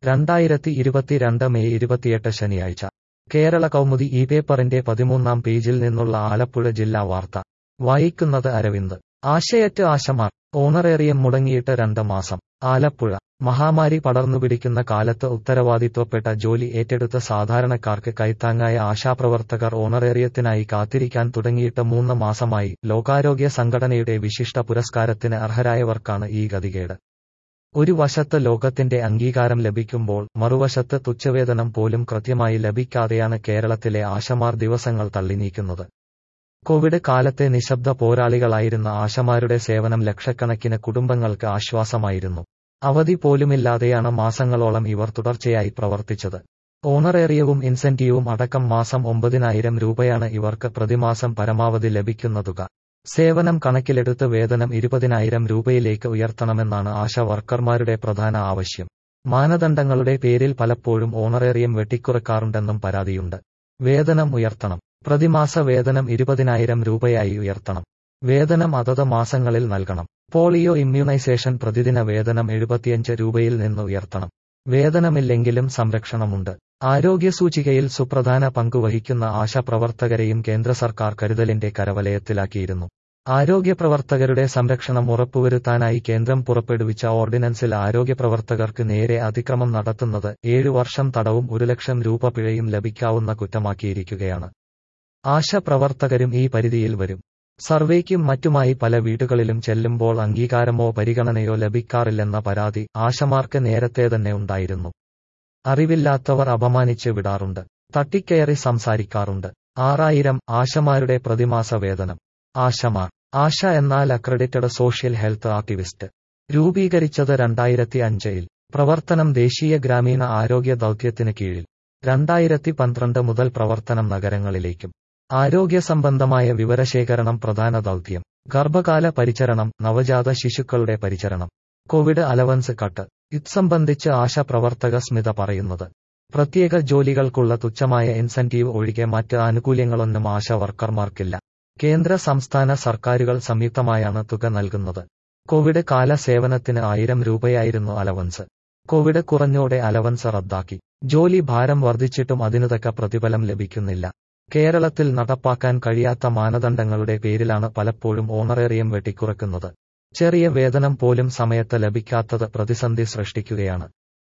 രണ്ടായിരത്തി ഇരുപത്തിരണ്ട് മെയ് ഇരുപത്തിയെട്ട് ശനിയാഴ്ച കേരള കൗമുദി ഈ പേപ്പറിന്റെ പതിമൂന്നാം പേജിൽ നിന്നുള്ള ആലപ്പുഴ ജില്ലാ വാർത്ത വായിക്കുന്നത് അരവിന്ദ് ആശയറ്റ് ആശമാർ ഓണറേറിയം മുടങ്ങിയിട്ട് രണ്ട് മാസം ആലപ്പുഴ മഹാമാരി പടർന്നുപിടിക്കുന്ന കാലത്ത് ഉത്തരവാദിത്വപ്പെട്ട ജോലി ഏറ്റെടുത്ത സാധാരണക്കാർക്ക് കൈത്താങ്ങായ ആശാപ്രവർത്തകർ ഓണറേറിയത്തിനായി കാത്തിരിക്കാൻ തുടങ്ങിയിട്ട് മൂന്ന് മാസമായി ലോകാരോഗ്യ സംഘടനയുടെ വിശിഷ്ട പുരസ്കാരത്തിന് അർഹരായവർക്കാണ് ഈ ഗതികേട് ഒരു വശത്ത് ലോകത്തിന്റെ അംഗീകാരം ലഭിക്കുമ്പോൾ മറുവശത്ത് തുച്ഛവേതനം പോലും കൃത്യമായി ലഭിക്കാതെയാണ് കേരളത്തിലെ ആശമാർ ദിവസങ്ങൾ തള്ളിനീക്കുന്നത് കോവിഡ് കാലത്തെ നിശബ്ദ പോരാളികളായിരുന്ന ആശമാരുടെ സേവനം ലക്ഷക്കണക്കിന് കുടുംബങ്ങൾക്ക് ആശ്വാസമായിരുന്നു അവധി പോലുമില്ലാതെയാണ് മാസങ്ങളോളം ഇവർ തുടർച്ചയായി പ്രവർത്തിച്ചത് ഓണറേറിയവും ഇൻസെന്റീവും അടക്കം മാസം ഒമ്പതിനായിരം രൂപയാണ് ഇവർക്ക് പ്രതിമാസം പരമാവധി ലഭിക്കുന്ന തുക സേവനം കണക്കിലെടുത്ത് വേതനം ഇരുപതിനായിരം രൂപയിലേക്ക് ഉയർത്തണമെന്നാണ് ആശാ വർക്കർമാരുടെ പ്രധാന ആവശ്യം മാനദണ്ഡങ്ങളുടെ പേരിൽ പലപ്പോഴും ഓണറേറിയം വെട്ടിക്കുറക്കാറുണ്ടെന്നും പരാതിയുണ്ട് വേതനം ഉയർത്തണം പ്രതിമാസ വേതനം ഇരുപതിനായിരം രൂപയായി ഉയർത്തണം വേതനം അതത് മാസങ്ങളിൽ നൽകണം പോളിയോ ഇമ്മ്യൂണൈസേഷൻ പ്രതിദിന വേതനം എഴുപത്തിയഞ്ച് രൂപയിൽ നിന്ന് ഉയർത്തണം വേതനമില്ലെങ്കിലും സംരക്ഷണമുണ്ട് ആരോഗ്യ സൂചികയിൽ സുപ്രധാന പങ്കുവഹിക്കുന്ന ആശാപ്രവർത്തകരെയും കേന്ദ്ര സർക്കാർ കരുതലിന്റെ കരവലയത്തിലാക്കിയിരുന്നു ആരോഗ്യപ്രവർത്തകരുടെ സംരക്ഷണം ഉറപ്പുവരുത്താനായി കേന്ദ്രം പുറപ്പെടുവിച്ച ഓർഡിനൻസിൽ ആരോഗ്യപ്രവർത്തകർക്ക് നേരെ അതിക്രമം നടത്തുന്നത് ഏഴു വർഷം തടവും ഒരു ലക്ഷം രൂപ പിഴയും ലഭിക്കാവുന്ന കുറ്റമാക്കിയിരിക്കുകയാണ് ആശാപ്രവർത്തകരും ഈ പരിധിയിൽ വരും സർവേക്കും മറ്റുമായി പല വീടുകളിലും ചെല്ലുമ്പോൾ അംഗീകാരമോ പരിഗണനയോ ലഭിക്കാറില്ലെന്ന പരാതി ആശമാർക്ക് നേരത്തെ തന്നെ ഉണ്ടായിരുന്നു അറിവില്ലാത്തവർ അപമാനിച്ച് വിടാറുണ്ട് തട്ടിക്കയറി സംസാരിക്കാറുണ്ട് ആറായിരം ആശമാരുടെ പ്രതിമാസ വേതനം ആശമാർ ആശ എന്നാൽ അക്രഡിറ്റഡ് സോഷ്യൽ ഹെൽത്ത് ആക്ടിവിസ്റ്റ് രൂപീകരിച്ചത് രണ്ടായിരത്തി അഞ്ചിൽ പ്രവർത്തനം ദേശീയ ഗ്രാമീണ ആരോഗ്യ ദൗത്യത്തിന് കീഴിൽ രണ്ടായിരത്തി പന്ത്രണ്ട് മുതൽ പ്രവർത്തനം നഗരങ്ങളിലേക്കും ആരോഗ്യ സംബന്ധമായ വിവരശേഖരണം പ്രധാന ദൗത്യം ഗർഭകാല പരിചരണം നവജാത ശിശുക്കളുടെ പരിചരണം കോവിഡ് അലവൻസ് കട്ട് ഇത് സംബന്ധിച്ച് ആശാപ്രവർത്തക സ്മിത പറയുന്നത് പ്രത്യേക ജോലികൾക്കുള്ള തുച്ഛമായ ഇൻസെന്റീവ് ഒഴികെ മറ്റ് ആനുകൂല്യങ്ങളൊന്നും ആശ വർക്കർമാർക്കില്ല കേന്ദ്ര സംസ്ഥാന സർക്കാരുകൾ സംയുക്തമായാണ് തുക നൽകുന്നത് കോവിഡ് കാല സേവനത്തിന് ആയിരം രൂപയായിരുന്നു അലവൻസ് കോവിഡ് കുറഞ്ഞോടെ അലവൻസ് റദ്ദാക്കി ജോലി ഭാരം വർദ്ധിച്ചിട്ടും അതിനുതക്ക പ്രതിഫലം ലഭിക്കുന്നില്ല കേരളത്തിൽ നടപ്പാക്കാൻ കഴിയാത്ത മാനദണ്ഡങ്ങളുടെ പേരിലാണ് പലപ്പോഴും ഓണറേറിയം വെട്ടിക്കുറക്കുന്നത് ചെറിയ വേതനം പോലും സമയത്ത് ലഭിക്കാത്തത് പ്രതിസന്ധി സൃഷ്ടിക്കുകയാണ്